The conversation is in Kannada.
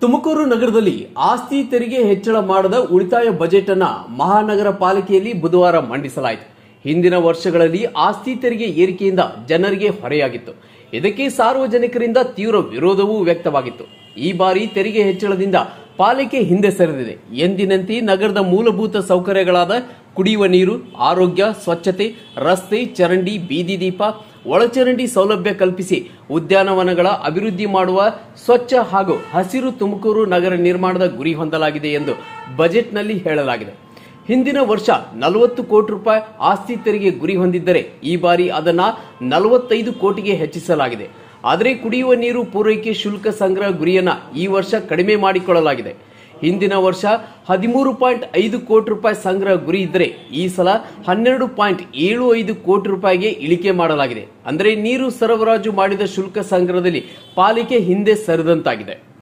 ತುಮಕೂರು ನಗರದಲ್ಲಿ ಆಸ್ತಿ ತೆರಿಗೆ ಹೆಚ್ಚಳ ಮಾಡದ ಉಳಿತಾಯ ಬಜೆಟ್ ಅನ್ನ ಮಹಾನಗರ ಪಾಲಿಕೆಯಲ್ಲಿ ಬುಧವಾರ ಮಂಡಿಸಲಾಯಿತು ಹಿಂದಿನ ವರ್ಷಗಳಲ್ಲಿ ಆಸ್ತಿ ತೆರಿಗೆ ಏರಿಕೆಯಿಂದ ಜನರಿಗೆ ಹೊರೆಯಾಗಿತ್ತು ಇದಕ್ಕೆ ಸಾರ್ವಜನಿಕರಿಂದ ತೀವ್ರ ವಿರೋಧವೂ ವ್ಯಕ್ತವಾಗಿತ್ತು ಈ ಬಾರಿ ತೆರಿಗೆ ಹೆಚ್ಚಳದಿಂದ ಪಾಲಿಕೆ ಹಿಂದೆ ಸರಿದಿದೆ ಎಂದಿನಂತೆ ನಗರದ ಮೂಲಭೂತ ಸೌಕರ್ಯಗಳಾದ ಕುಡಿಯುವ ನೀರು ಆರೋಗ್ಯ ಸ್ವಚ್ಛತೆ ರಸ್ತೆ ಚರಂಡಿ ಬೀದಿ ದೀಪ ಒಳಚರಂಡಿ ಸೌಲಭ್ಯ ಕಲ್ಪಿಸಿ ಉದ್ಯಾನವನಗಳ ಅಭಿವೃದ್ಧಿ ಮಾಡುವ ಸ್ವಚ್ಛ ಹಾಗೂ ಹಸಿರು ತುಮಕೂರು ನಗರ ನಿರ್ಮಾಣದ ಗುರಿ ಹೊಂದಲಾಗಿದೆ ಎಂದು ಬಜೆಟ್ನಲ್ಲಿ ಹೇಳಲಾಗಿದೆ ಹಿಂದಿನ ವರ್ಷ ನಲವತ್ತು ಕೋಟಿ ರೂಪಾಯಿ ಆಸ್ತಿ ತೆರಿಗೆ ಗುರಿ ಹೊಂದಿದ್ದರೆ ಈ ಬಾರಿ ಅದನ್ನ ನಲವತ್ತೈದು ಕೋಟಿಗೆ ಹೆಚ್ಚಿಸಲಾಗಿದೆ ಆದರೆ ಕುಡಿಯುವ ನೀರು ಪೂರೈಕೆ ಶುಲ್ಕ ಸಂಗ್ರಹ ಗುರಿಯನ್ನ ಈ ವರ್ಷ ಕಡಿಮೆ ಮಾಡಿಕೊಳ್ಳಲಾಗಿದೆ ಹಿಂದಿನ ವರ್ಷ ಹದಿಮೂರು ಪಾಯಿಂಟ್ ಐದು ಕೋಟಿ ರೂಪಾಯಿ ಸಂಗ್ರಹ ಗುರಿ ಇದ್ದರೆ ಈ ಸಲ ಹನ್ನೆರಡು ಪಾಯಿಂಟ್ ಏಳು ಐದು ಕೋಟಿ ರೂಪಾಯಿಗೆ ಇಳಿಕೆ ಮಾಡಲಾಗಿದೆ ಅಂದರೆ ನೀರು ಸರಬರಾಜು ಮಾಡಿದ ಶುಲ್ಕ ಸಂಗ್ರಹದಲ್ಲಿ ಪಾಲಿಕೆ ಹಿಂದೆ ಸರಿದಂತಾಗಿದೆ